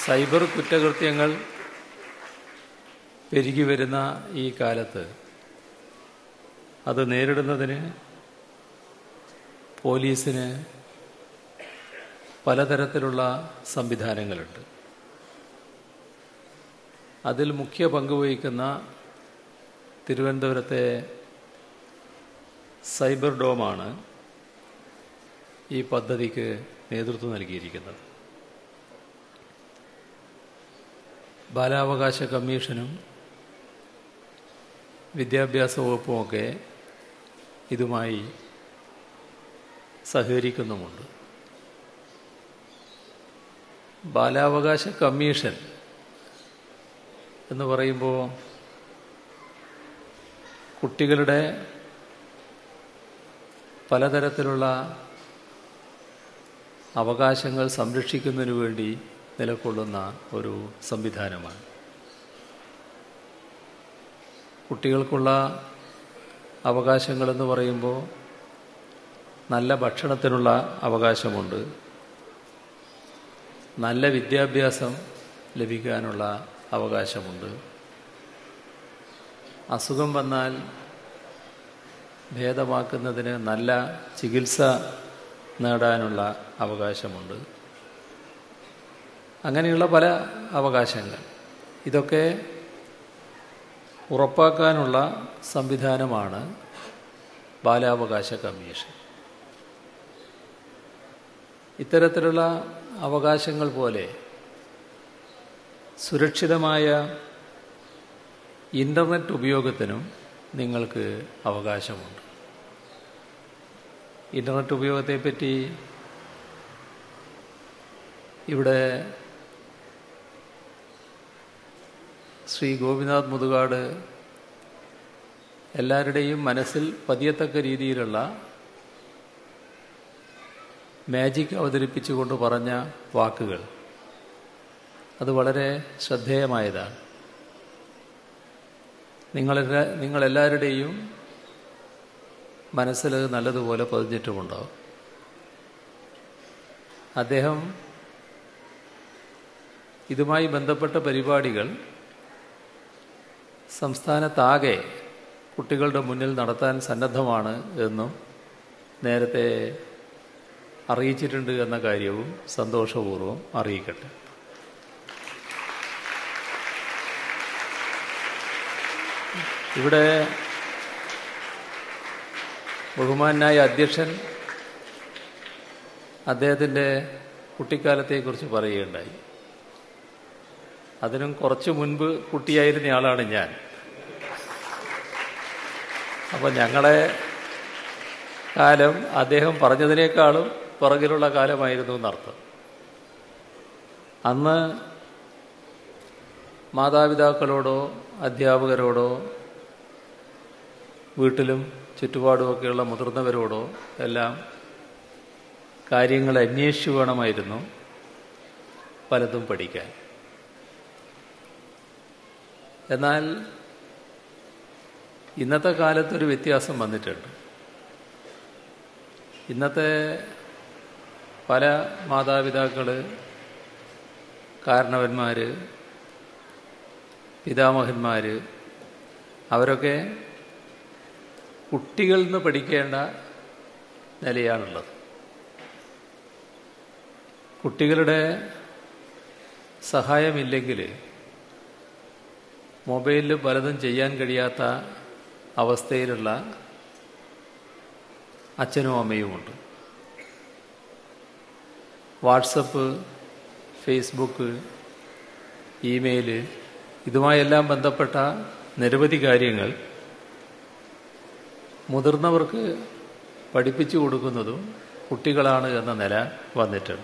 cyber കുറ്റകൃത്യങ്ങൾ പെരുകി വരുന്ന ഈ കാലത്ത് അത് നേരിടുന്നതിന് പോലീസിന് പലതരത്തിലുള്ള സംവിധാനങ്ങളുണ്ട് അതിൽ മുഖ്യ പങ്കുവഹിക്കുന്ന തിരുവനന്തപുരത്തെ സൈബർ ഡോമാണ് ഈ പദ്ധതിക്ക് നേതൃത്വം നൽകിയിരിക്കുന്നത് ബാലാവകാശ കമ്മീഷനും വിദ്യാഭ്യാസ വകുപ്പുമൊക്കെ ഇതുമായി സഹകരിക്കുന്നുമുണ്ട് ബാലാവകാശ കമ്മീഷൻ എന്ന് പറയുമ്പോൾ കുട്ടികളുടെ പലതരത്തിലുള്ള അവകാശങ്ങൾ സംരക്ഷിക്കുന്നതിന് വേണ്ടി നിലകൊള്ളുന്ന ഒരു സംവിധാനമാണ് കുട്ടികൾക്കുള്ള അവകാശങ്ങളെന്ന് പറയുമ്പോൾ നല്ല ഭക്ഷണത്തിനുള്ള അവകാശമുണ്ട് നല്ല വിദ്യാഭ്യാസം ലഭിക്കാനുള്ള അവകാശമുണ്ട് അസുഖം വന്നാൽ ഭേദമാക്കുന്നതിന് നല്ല ചികിത്സ നേടാനുള്ള അവകാശമുണ്ട് അങ്ങനെയുള്ള പല അവകാശങ്ങൾ ഇതൊക്കെ ഉറപ്പാക്കാനുള്ള സംവിധാനമാണ് ബാലാവകാശ കമ്മീഷൻ ഇത്തരത്തിലുള്ള അവകാശങ്ങൾ പോലെ സുരക്ഷിതമായ ഇൻ്റർനെറ്റ് ഉപയോഗത്തിനും നിങ്ങൾക്ക് അവകാശമുണ്ട് ഇൻ്റർനെറ്റ് ഉപയോഗത്തെപ്പറ്റി ഇവിടെ ശ്രീ ഗോപിനാഥ് മുതുകാട് എല്ലാവരുടെയും മനസ്സിൽ പതിയത്തക്ക രീതിയിലുള്ള മാജിക് അവതരിപ്പിച്ചുകൊണ്ട് പറഞ്ഞ വാക്കുകൾ അത് വളരെ ശ്രദ്ധേയമായതാണ് നിങ്ങളെല്ലാ നിങ്ങളെല്ലാവരുടെയും മനസ്സിൽ നല്ലതുപോലെ പതിഞ്ഞിട്ടുമുണ്ടാവും അദ്ദേഹം ഇതുമായി ബന്ധപ്പെട്ട പരിപാടികൾ സംസ്ഥാനത്താകെ കുട്ടികളുടെ മുന്നിൽ നടത്താൻ സന്നദ്ധമാണ് എന്നും നേരത്തെ അറിയിച്ചിട്ടുണ്ട് എന്ന കാര്യവും സന്തോഷപൂർവ്വം അറിയിക്കട്ടെ ഇവിടെ ബഹുമാനായ അധ്യക്ഷൻ അദ്ദേഹത്തിൻ്റെ കുട്ടിക്കാലത്തെക്കുറിച്ച് പറയുകയുണ്ടായി അതിനും കുറച്ച് മുൻപ് കുട്ടിയായിരുന്ന ആളാണ് ഞാൻ അപ്പോൾ ഞങ്ങളെ കാലം അദ്ദേഹം പറഞ്ഞതിനേക്കാളും പുറകിലുള്ള കാലമായിരുന്നു എന്നർത്ഥം അന്ന് മാതാപിതാക്കളോടോ അധ്യാപകരോടോ വീട്ടിലും ചുറ്റുപാടുമൊക്കെയുള്ള മുതിർന്നവരോടോ എല്ലാം കാര്യങ്ങൾ അന്വേഷിച്ചു വേണമായിരുന്നു പലതും പഠിക്കാൻ എന്നാൽ ഇന്നത്തെ കാലത്തൊരു വ്യത്യാസം വന്നിട്ടുണ്ട് ഇന്നത്തെ പല മാതാപിതാക്കൾ കാരണവന്മാർ പിതാമഹന്മാർ അവരൊക്കെ കുട്ടികളിൽ നിന്ന് പഠിക്കേണ്ട നിലയാണുള്ളത് കുട്ടികളുടെ സഹായമില്ലെങ്കിൽ മൊബൈലിൽ പലതും ചെയ്യാൻ കഴിയാത്ത അവസ്ഥയിലുള്ള അച്ഛനും അമ്മയുമുണ്ട് വാട്സപ്പ് ഫേസ്ബുക്ക് ഇമെയില് ഇതുമായെല്ലാം ബന്ധപ്പെട്ട നിരവധി കാര്യങ്ങൾ മുതിർന്നവർക്ക് പഠിപ്പിച്ചു കൊടുക്കുന്നതും കുട്ടികളാണ് എന്ന നില വന്നിട്ടുണ്ട്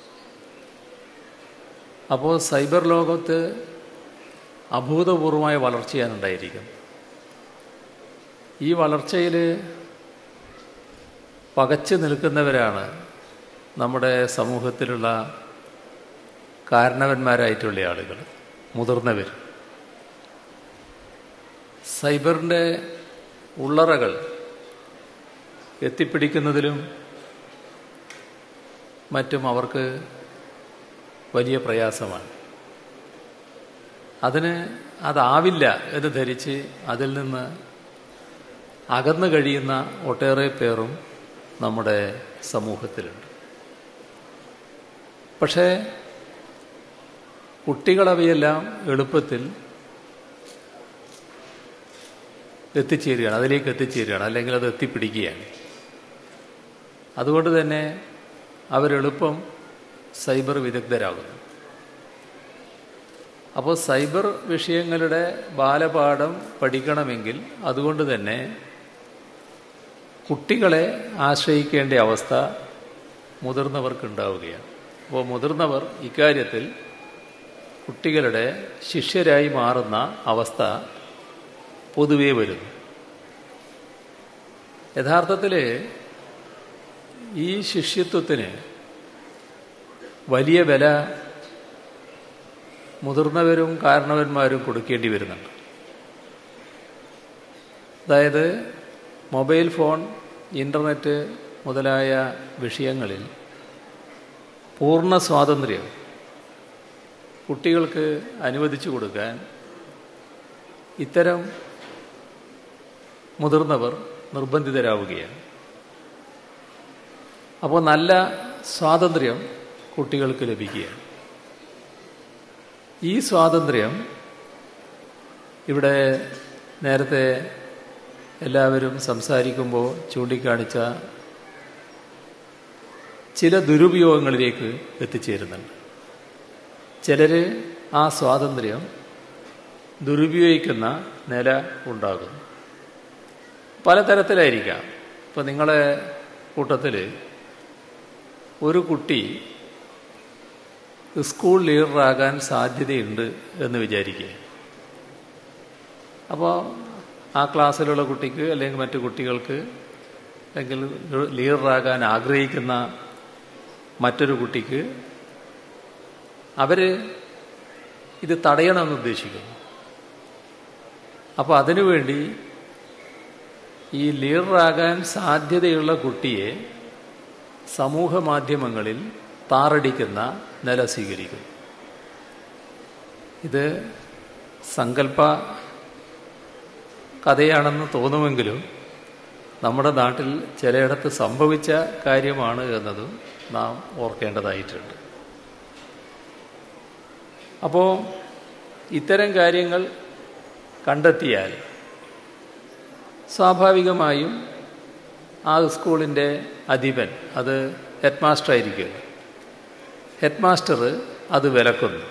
അപ്പോൾ സൈബർ ലോകത്ത് അഭൂതപൂർവമായ വളർച്ചയാണ് ഉണ്ടായിരിക്കുന്നത് ഈ വളർച്ചയിൽ പകച്ചു നിൽക്കുന്നവരാണ് നമ്മുടെ സമൂഹത്തിലുള്ള കാരണവന്മാരായിട്ടുള്ള ആളുകൾ മുതിർന്നവർ സൈബറിൻ്റെ ഉള്ളറകൾ എത്തിപ്പിടിക്കുന്നതിലും മറ്റും അവർക്ക് വലിയ പ്രയാസമാണ് അതിന് അതാവില്ല എന്ന് ധരിച്ച് അതിൽ നിന്ന് അകന്നു കഴിയുന്ന ഒട്ടേറെ പേരും നമ്മുടെ സമൂഹത്തിലുണ്ട് പക്ഷേ കുട്ടികളവയെല്ലാം എളുപ്പത്തിൽ എത്തിച്ചേരുകയാണ് അതിലേക്ക് എത്തിച്ചേരുകയാണ് അല്ലെങ്കിൽ അത് എത്തിപ്പിടിക്കുകയാണ് അതുകൊണ്ട് തന്നെ അവരെളുപ്പം സൈബർ വിദഗ്ധരാകുന്നു അപ്പോൾ സൈബർ വിഷയങ്ങളുടെ ബാലപാഠം പഠിക്കണമെങ്കിൽ അതുകൊണ്ട് തന്നെ കുട്ടികളെ ആശ്രയിക്കേണ്ട അവസ്ഥ മുതിർന്നവർക്കുണ്ടാവുകയാണ് അപ്പോൾ മുതിർന്നവർ ഇക്കാര്യത്തിൽ കുട്ടികളുടെ ശിഷ്യരായി മാറുന്ന അവസ്ഥ പൊതുവേ വരുന്നു യഥാർത്ഥത്തിൽ ഈ ശിഷ്യത്വത്തിന് വലിയ വില മുതിർന്നവരും കാരണവന്മാരും കൊടുക്കേണ്ടി വരുന്നുണ്ട് അതായത് മൊബൈൽ ഫോൺ ഇൻ്റർനെറ്റ് മുതലായ വിഷയങ്ങളിൽ പൂർണ്ണ സ്വാതന്ത്ര്യം കുട്ടികൾക്ക് അനുവദിച്ചു കൊടുക്കാൻ ഇത്തരം മുതിർന്നവർ നിർബന്ധിതരാവുകയാണ് അപ്പോൾ നല്ല സ്വാതന്ത്ര്യം കുട്ടികൾക്ക് ലഭിക്കുകയാണ് ഈ സ്വാതന്ത്ര്യം ഇവിടെ നേരത്തെ എല്ലാവരും സംസാരിക്കുമ്പോൾ ചൂണ്ടിക്കാണിച്ച ചില ദുരുപയോഗങ്ങളിലേക്ക് എത്തിച്ചേരുന്നുണ്ട് ചിലർ ആ സ്വാതന്ത്ര്യം ദുരുപയോഗിക്കുന്ന നില ഉണ്ടാകുന്നു പലതരത്തിലായിരിക്കാം ഇപ്പം നിങ്ങളെ കൂട്ടത്തിൽ ഒരു കുട്ടി സ്കൂൾ ലീഡറാകാൻ സാധ്യതയുണ്ട് എന്ന് വിചാരിക്കുക അപ്പോൾ ആ ക്ലാസ്സിലുള്ള കുട്ടിക്ക് അല്ലെങ്കിൽ മറ്റു കുട്ടികൾക്ക് അല്ലെങ്കിൽ ലീഡറാകാൻ ആഗ്രഹിക്കുന്ന മറ്റൊരു കുട്ടിക്ക് അവർ ഇത് തടയണമെന്ന് ഉദ്ദേശിക്കുന്നു അപ്പോൾ അതിനുവേണ്ടി ഈ ലീഡറാകാൻ സാധ്യതയുള്ള കുട്ടിയെ സമൂഹ മാധ്യമങ്ങളിൽ താറടിക്കുന്ന നില സ്വീകരിക്കും ഇത് സങ്കല്പ കഥയാണെന്ന് തോന്നുമെങ്കിലും നമ്മുടെ നാട്ടിൽ ചിലയിടത്ത് സംഭവിച്ച കാര്യമാണ് എന്നതും നാം ഓർക്കേണ്ടതായിട്ടുണ്ട് അപ്പോൾ ഇത്തരം കാര്യങ്ങൾ കണ്ടെത്തിയാൽ സ്വാഭാവികമായും ആ സ്കൂളിൻ്റെ അധിപൻ അത് ഹെഡ് മാസ്റ്റർ ആയിരിക്കുമല്ലോ ഹെഡ് മാസ്റ്റർ അത് വിലക്കുന്നു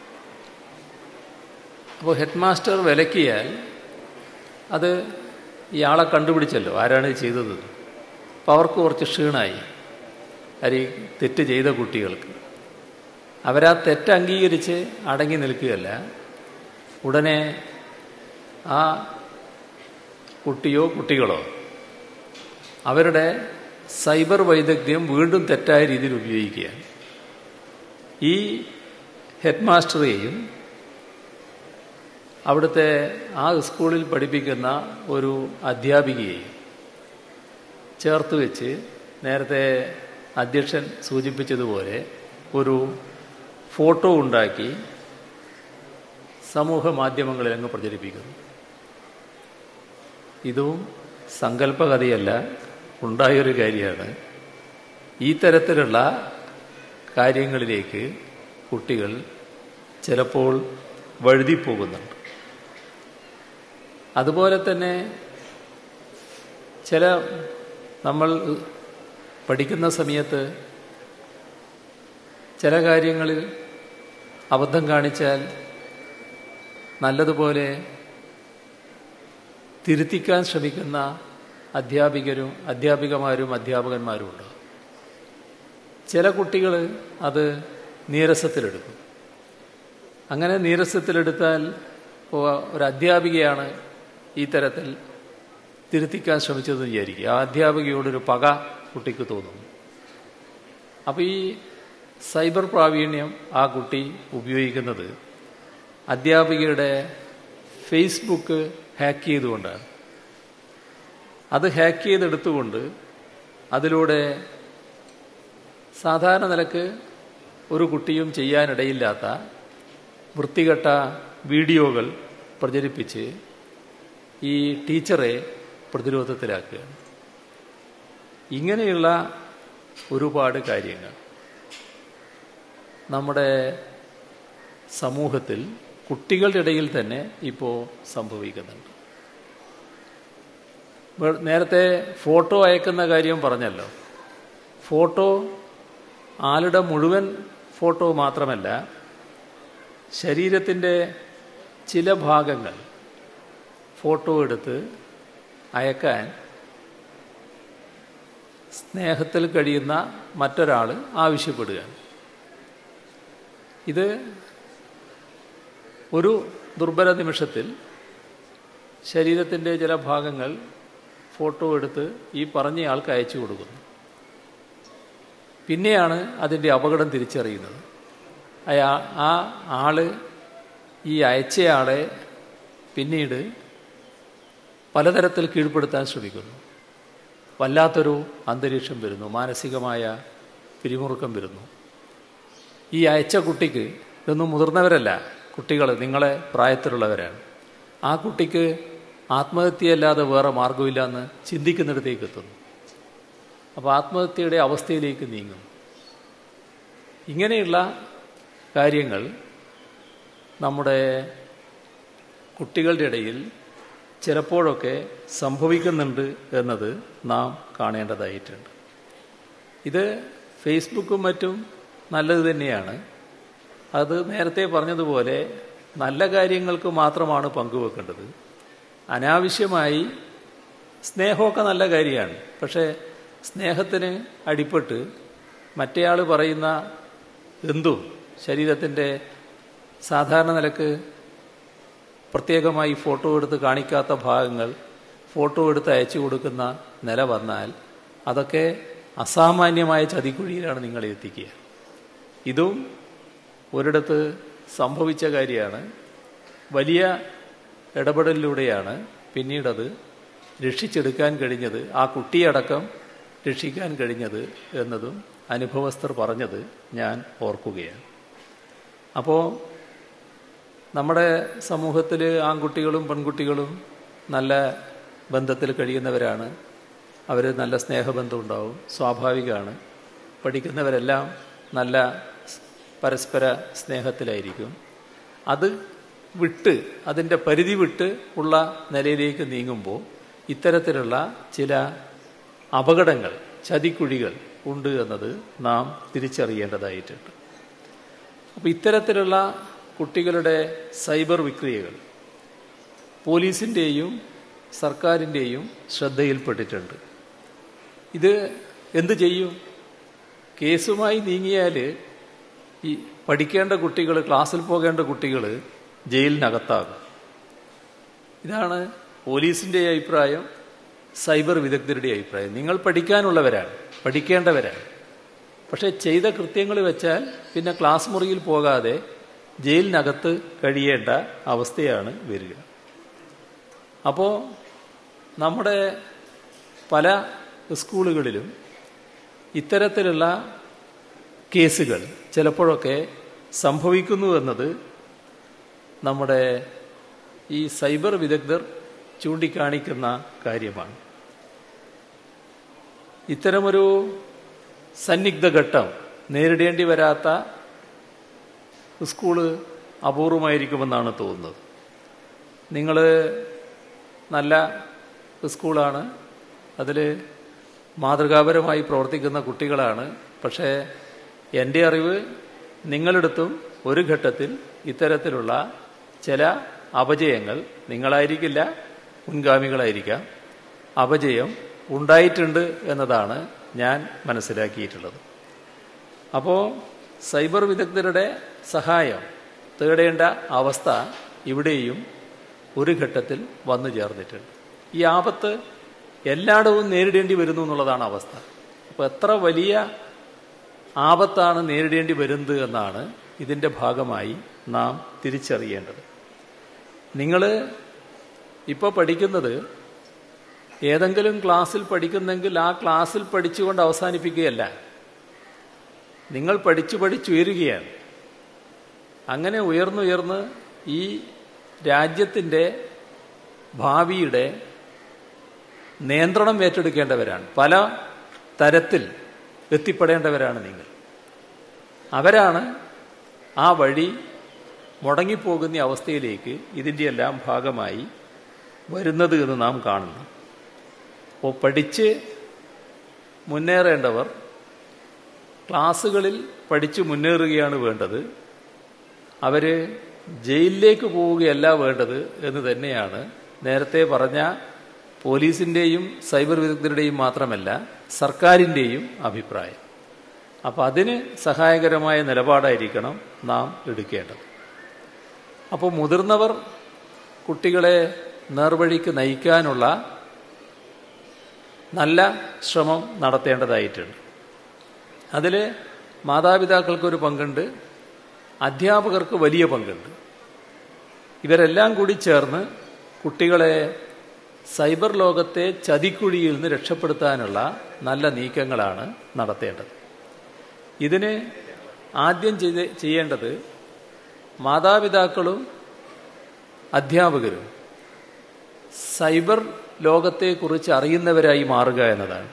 അപ്പോൾ ഹെഡ് മാസ്റ്റർ വിലക്കിയാൽ അത് ഇയാളെ കണ്ടുപിടിച്ചല്ലോ ആരാണ് ഇത് ചെയ്തത് അപ്പോൾ അവർക്ക് കുറച്ച് ക്ഷീണമായി അരി തെറ്റ് ചെയ്ത കുട്ടികൾക്ക് അവരാ തെറ്റ് അംഗീകരിച്ച് അടങ്ങി നിൽക്കുകയല്ല ഉടനെ ആ കുട്ടിയോ കുട്ടികളോ അവരുടെ സൈബർ വൈദഗ്ധ്യം വീണ്ടും തെറ്റായ രീതിയിൽ ഉപയോഗിക്കുകയാണ് ഈ ഹെഡ് മാസ്റ്ററെയും അവിടുത്തെ ആ സ്കൂളിൽ പഠിപ്പിക്കുന്ന ഒരു അധ്യാപികയെയും ചേർത്ത് വെച്ച് നേരത്തെ അധ്യക്ഷൻ സൂചിപ്പിച്ചതുപോലെ ഒരു ഫോട്ടോ ഉണ്ടാക്കി സമൂഹ മാധ്യമങ്ങളിൽ അങ്ങ് പ്രചരിപ്പിക്കുന്നു ഇതും സങ്കല്പകഥയല്ല ഉണ്ടായൊരു കാര്യമാണ് ഈ തരത്തിലുള്ള കാര്യങ്ങളിലേക്ക് കുട്ടികൾ ചിലപ്പോൾ വഴുതിപ്പോകുന്നുണ്ട് അതുപോലെ തന്നെ ചില നമ്മൾ പഠിക്കുന്ന സമയത്ത് ചില കാര്യങ്ങളിൽ അബദ്ധം കാണിച്ചാൽ നല്ലതുപോലെ തിരുത്തിക്കാൻ ശ്രമിക്കുന്ന അധ്യാപികരും അധ്യാപികമാരും അധ്യാപകന്മാരും ഉണ്ട് ചില കുട്ടികൾ അത് നീരസത്തിലെടുക്കും അങ്ങനെ നീരസത്തിലെടുത്താൽ ഇപ്പോൾ ഒരു അധ്യാപികയാണ് ഈ തരത്തിൽ തിരുത്തിക്കാൻ ശ്രമിച്ചതെന്ന് വിചാരിക്കുക ആ അധ്യാപികയോടൊരു പക കുട്ടിക്ക് തോന്നുന്നു അപ്പോൾ ഈ സൈബർ പ്രാവീണ്യം ആ കുട്ടി ഉപയോഗിക്കുന്നത് അധ്യാപികയുടെ ഫേസ്ബുക്ക് ഹാക്ക് ചെയ്തുകൊണ്ടാണ് അത് ഹാക്ക് ചെയ്തെടുത്തുകൊണ്ട് അതിലൂടെ സാധാരണ നിലക്ക് ഒരു കുട്ടിയും ചെയ്യാനിടയില്ലാത്ത വൃത്തികെട്ട വീഡിയോകൾ പ്രചരിപ്പിച്ച് ഈ ടീച്ചറെ പ്രതിരോധത്തിലാക്കുകയാണ് ഇങ്ങനെയുള്ള ഒരുപാട് കാര്യങ്ങൾ നമ്മുടെ സമൂഹത്തിൽ കുട്ടികളുടെ ഇടയിൽ തന്നെ ഇപ്പോൾ സംഭവിക്കുന്നുണ്ട് വേ- നേരത്തെ ഫോട്ടോ അയക്കുന്ന കാര്യം പറഞ്ഞല്ലോ ഫോട്ടോ ആളുടെ മുഴുവൻ ഫോട്ടോ മാത്രമല്ല ശരീരത്തിൻ്റെ ചില ഭാഗങ്ങൾ ഫോട്ടോ എടുത്ത് അയക്കാൻ സ്നേഹത്തിൽ കഴിയുന്ന മറ്റൊരാൾ ആവശ്യപ്പെടുകയാണ് ഇത് ഒരു ദുർബല നിമിഷത്തിൽ ശരീരത്തിൻ്റെ ചില ഭാഗങ്ങൾ ഫോട്ടോ എടുത്ത് ഈ പറഞ്ഞയാൾക്ക് അയച്ചു കൊടുക്കുന്നു പിന്നെയാണ് അതിൻ്റെ അപകടം തിരിച്ചറിയുന്നത് അയാ ആ ആള് ഈ അയച്ചയാളെ പിന്നീട് പലതരത്തിൽ കീഴ്പ്പെടുത്താൻ ശ്രമിക്കുന്നു വല്ലാത്തൊരു അന്തരീക്ഷം വരുന്നു മാനസികമായ പിരിമുറുക്കം വരുന്നു ഈ അയച്ച കുട്ടിക്ക് ഇതൊന്നും മുതിർന്നവരല്ല കുട്ടികൾ നിങ്ങളെ പ്രായത്തിലുള്ളവരാണ് ആ കുട്ടിക്ക് ആത്മഹത്യയല്ലാതെ വേറെ മാർഗമില്ല എന്ന് ചിന്തിക്കുന്നിടത്തേക്ക് എത്തുന്നു അപ്പോൾ ആത്മഹത്യയുടെ അവസ്ഥയിലേക്ക് നീങ്ങും ഇങ്ങനെയുള്ള കാര്യങ്ങൾ നമ്മുടെ കുട്ടികളുടെ ഇടയിൽ ചിലപ്പോഴൊക്കെ സംഭവിക്കുന്നുണ്ട് എന്നത് നാം കാണേണ്ടതായിട്ടുണ്ട് ഇത് ഫേസ്ബുക്കും മറ്റും നല്ലത് തന്നെയാണ് അത് നേരത്തെ പറഞ്ഞതുപോലെ നല്ല കാര്യങ്ങൾക്ക് മാത്രമാണ് പങ്കുവെക്കേണ്ടത് അനാവശ്യമായി സ്നേഹമൊക്കെ നല്ല കാര്യമാണ് പക്ഷേ സ്നേഹത്തിന് അടിപ്പെട്ട് മറ്റേയാൾ പറയുന്ന എന്തും ശരീരത്തിൻ്റെ സാധാരണ നിലക്ക് പ്രത്യേകമായി ഫോട്ടോ എടുത്ത് കാണിക്കാത്ത ഭാഗങ്ങൾ ഫോട്ടോ എടുത്ത് അയച്ചു കൊടുക്കുന്ന നില വന്നാൽ അതൊക്കെ അസാമാന്യമായ ചതിക്കുഴിയിലാണ് നിങ്ങളെ എത്തിക്കുക ഇതും ഒരിടത്ത് സംഭവിച്ച കാര്യമാണ് വലിയ ഇടപെടലിലൂടെയാണ് പിന്നീടത് രക്ഷിച്ചെടുക്കാൻ കഴിഞ്ഞത് ആ കുട്ടിയടക്കം രക്ഷിക്കാൻ കഴിഞ്ഞത് എന്നതും അനുഭവസ്ഥർ പറഞ്ഞത് ഞാൻ ഓർക്കുകയാണ് അപ്പോൾ നമ്മുടെ സമൂഹത്തിൽ ആൺകുട്ടികളും പെൺകുട്ടികളും നല്ല ബന്ധത്തിൽ കഴിയുന്നവരാണ് അവർ നല്ല സ്നേഹബന്ധം ഉണ്ടാവും സ്വാഭാവികമാണ് പഠിക്കുന്നവരെല്ലാം നല്ല പരസ്പര സ്നേഹത്തിലായിരിക്കും അത് വിട്ട് അതിൻ്റെ പരിധി വിട്ട് ഉള്ള നിലയിലേക്ക് നീങ്ങുമ്പോൾ ഇത്തരത്തിലുള്ള ചില അപകടങ്ങൾ ചതിക്കുഴികൾ ഉണ്ട് എന്നത് നാം തിരിച്ചറിയേണ്ടതായിട്ടുണ്ട് അപ്പോൾ ഇത്തരത്തിലുള്ള കുട്ടികളുടെ സൈബർ വിക്രിയകൾ പോലീസിൻ്റെയും സർക്കാരിൻ്റെയും ശ്രദ്ധയിൽപ്പെട്ടിട്ടുണ്ട് ഇത് എന്ത് ചെയ്യും കേസുമായി നീങ്ങിയാൽ ഈ പഠിക്കേണ്ട കുട്ടികൾ ക്ലാസ്സിൽ പോകേണ്ട കുട്ടികൾ ജയിലിനകത്താകും ഇതാണ് പോലീസിൻ്റെ അഭിപ്രായം സൈബർ വിദഗ്ധരുടെ അഭിപ്രായം നിങ്ങൾ പഠിക്കാനുള്ളവരാണ് പഠിക്കേണ്ടവരാണ് പക്ഷേ ചെയ്ത കൃത്യങ്ങൾ വെച്ചാൽ പിന്നെ ക്ലാസ് മുറിയിൽ പോകാതെ ജയിലിനകത്ത് കഴിയേണ്ട അവസ്ഥയാണ് വരിക അപ്പോൾ നമ്മുടെ പല സ്കൂളുകളിലും ഇത്തരത്തിലുള്ള കേസുകൾ ചിലപ്പോഴൊക്കെ സംഭവിക്കുന്നു എന്നത് നമ്മുടെ ഈ സൈബർ വിദഗ്ധർ ചൂണ്ടിക്കാണിക്കുന്ന കാര്യമാണ് ഇത്തരമൊരു സന്നിഗ്ധ ഘട്ടം നേരിടേണ്ടി വരാത്ത സ്കൂള് അപൂർവമായിരിക്കുമെന്നാണ് തോന്നുന്നത് നിങ്ങൾ നല്ല സ്കൂളാണ് അതിൽ മാതൃകാപരമായി പ്രവർത്തിക്കുന്ന കുട്ടികളാണ് പക്ഷേ എൻ്റെ അറിവ് നിങ്ങളെടുത്തും ഒരു ഘട്ടത്തിൽ ഇത്തരത്തിലുള്ള ചില അപജയങ്ങൾ നിങ്ങളായിരിക്കില്ല മുൻഗാമികളായിരിക്കാം അപജയം ഉണ്ടായിട്ടുണ്ട് എന്നതാണ് ഞാൻ മനസ്സിലാക്കിയിട്ടുള്ളത് അപ്പോൾ സൈബർ വിദഗ്ധരുടെ സഹായം തേടേണ്ട അവസ്ഥ ഇവിടെയും ഒരു ഘട്ടത്തിൽ വന്നു ചേർന്നിട്ടുണ്ട് ഈ ആപത്ത് എല്ലായിടവും നേരിടേണ്ടി വരുന്നു എന്നുള്ളതാണ് അവസ്ഥ അപ്പോൾ എത്ര വലിയ ആപത്താണ് നേരിടേണ്ടി വരുന്നത് എന്നാണ് ഇതിൻ്റെ ഭാഗമായി നാം തിരിച്ചറിയേണ്ടത് നിങ്ങൾ ഇപ്പോൾ പഠിക്കുന്നത് ഏതെങ്കിലും ക്ലാസ്സിൽ പഠിക്കുന്നെങ്കിൽ ആ ക്ലാസ്സിൽ പഠിച്ചുകൊണ്ട് അവസാനിപ്പിക്കുകയല്ല നിങ്ങൾ പഠിച്ചു പഠിച്ചുയരുകയാണ് അങ്ങനെ ഉയർന്നുയർന്ന് ഈ രാജ്യത്തിൻ്റെ ഭാവിയുടെ നിയന്ത്രണം ഏറ്റെടുക്കേണ്ടവരാണ് പല തരത്തിൽ എത്തിപ്പെടേണ്ടവരാണ് നിങ്ങൾ അവരാണ് ആ വഴി മുടങ്ങിപ്പോകുന്ന അവസ്ഥയിലേക്ക് ഇതിൻ്റെ എല്ലാം ഭാഗമായി വരുന്നത് എന്ന് നാം കാണുന്നു അപ്പോൾ പഠിച്ച് മുന്നേറേണ്ടവർ ക്ലാസ്സുകളിൽ പഠിച്ച് മുന്നേറുകയാണ് വേണ്ടത് അവർ ജയിലിലേക്ക് പോവുകയല്ല വേണ്ടത് എന്ന് തന്നെയാണ് നേരത്തെ പറഞ്ഞ പോലീസിൻ്റെയും സൈബർ വിദഗ്ധരുടെയും മാത്രമല്ല സർക്കാരിൻ്റെയും അഭിപ്രായം അപ്പോൾ അതിന് സഹായകരമായ നിലപാടായിരിക്കണം നാം എടുക്കേണ്ടത് അപ്പോൾ മുതിർന്നവർ കുട്ടികളെ നേർവഴിക്ക് നയിക്കാനുള്ള നല്ല ശ്രമം നടത്തേണ്ടതായിട്ടുണ്ട് അതിൽ മാതാപിതാക്കൾക്കൊരു പങ്കുണ്ട് അധ്യാപകർക്ക് വലിയ പങ്കുണ്ട് ഇവരെല്ലാം കൂടി ചേർന്ന് കുട്ടികളെ സൈബർ ലോകത്തെ ചതിക്കുഴിയിൽ നിന്ന് രക്ഷപ്പെടുത്താനുള്ള നല്ല നീക്കങ്ങളാണ് നടത്തേണ്ടത് ഇതിന് ആദ്യം ചെയ്ത് ചെയ്യേണ്ടത് മാതാപിതാക്കളും അധ്യാപകരും സൈബർ ലോകത്തെക്കുറിച്ച് അറിയുന്നവരായി മാറുക എന്നതാണ്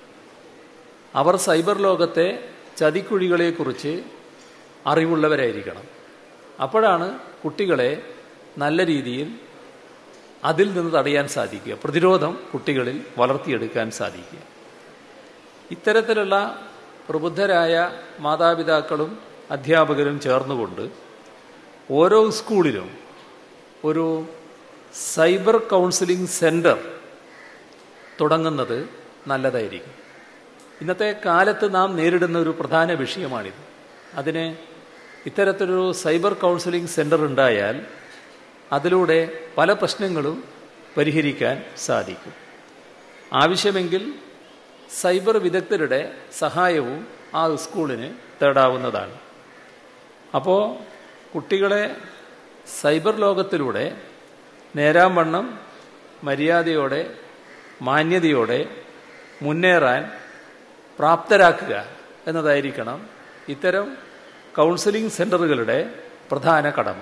അവർ സൈബർ ലോകത്തെ ചതിക്കുഴികളെക്കുറിച്ച് അറിവുള്ളവരായിരിക്കണം അപ്പോഴാണ് കുട്ടികളെ നല്ല രീതിയിൽ അതിൽ നിന്ന് തടയാൻ സാധിക്കുക പ്രതിരോധം കുട്ടികളിൽ വളർത്തിയെടുക്കാൻ സാധിക്കുക ഇത്തരത്തിലുള്ള പ്രബുദ്ധരായ മാതാപിതാക്കളും അധ്യാപകരും ചേർന്നുകൊണ്ട് ഓരോ സ്കൂളിലും ഒരു സൈബർ കൗൺസിലിംഗ് സെൻറ്റർ തുടങ്ങുന്നത് നല്ലതായിരിക്കും ഇന്നത്തെ കാലത്ത് നാം നേരിടുന്ന ഒരു പ്രധാന വിഷയമാണിത് അതിന് ഇത്തരത്തിലൊരു സൈബർ കൗൺസിലിംഗ് സെൻറ്റർ ഉണ്ടായാൽ അതിലൂടെ പല പ്രശ്നങ്ങളും പരിഹരിക്കാൻ സാധിക്കും ആവശ്യമെങ്കിൽ സൈബർ വിദഗ്ധരുടെ സഹായവും ആ സ്കൂളിന് തേടാവുന്നതാണ് അപ്പോൾ കുട്ടികളെ സൈബർ ലോകത്തിലൂടെ നേരാംവണ്ണം മര്യാദയോടെ മാന്യതയോടെ മുന്നേറാൻ പ്രാപ്തരാക്കുക എന്നതായിരിക്കണം ഇത്തരം കൗൺസിലിംഗ് സെൻ്ററുകളുടെ പ്രധാന കടമ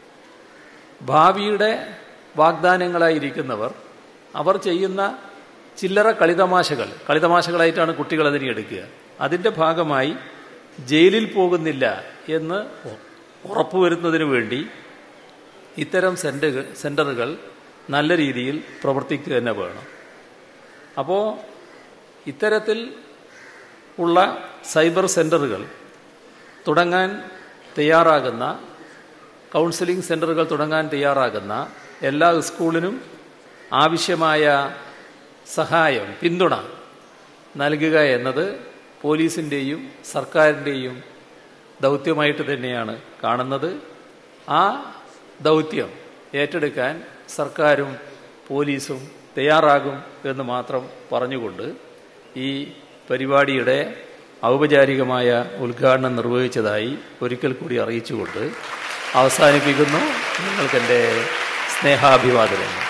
ഭാവിയുടെ വാഗ്ദാനങ്ങളായിരിക്കുന്നവർ അവർ ചെയ്യുന്ന ചില്ലറ കളിതമാശകൾ കളിതമാശകളായിട്ടാണ് കുട്ടികൾ അതിനെ എടുക്കുക അതിൻ്റെ ഭാഗമായി ജയിലിൽ പോകുന്നില്ല എന്ന് ഉറപ്പുവരുന്നതിന് വേണ്ടി ഇത്തരം സെൻ്ററുകൾ സെൻ്ററുകൾ നല്ല രീതിയിൽ പ്രവർത്തിക്കുക തന്നെ വേണം അപ്പോൾ ഇത്തരത്തിൽ ഉള്ള സൈബർ സെൻ്ററുകൾ തുടങ്ങാൻ തയ്യാറാകുന്ന കൗൺസിലിംഗ് സെൻ്ററുകൾ തുടങ്ങാൻ തയ്യാറാകുന്ന എല്ലാ സ്കൂളിനും ആവശ്യമായ സഹായം പിന്തുണ നൽകുക എന്നത് പോലീസിൻ്റെയും സർക്കാരിൻ്റെയും ദൗത്യമായിട്ട് തന്നെയാണ് കാണുന്നത് ആ ദൗത്യം ഏറ്റെടുക്കാൻ സർക്കാരും പോലീസും തയ്യാറാകും എന്ന് മാത്രം പറഞ്ഞുകൊണ്ട് ഈ പരിപാടിയുടെ ഔപചാരികമായ ഉദ്ഘാടനം നിർവഹിച്ചതായി ഒരിക്കൽ കൂടി അറിയിച്ചുകൊണ്ട് അവസാനിപ്പിക്കുന്നു നിങ്ങൾക്കെൻ്റെ സ്നേഹാഭിവാദനങ്ങൾ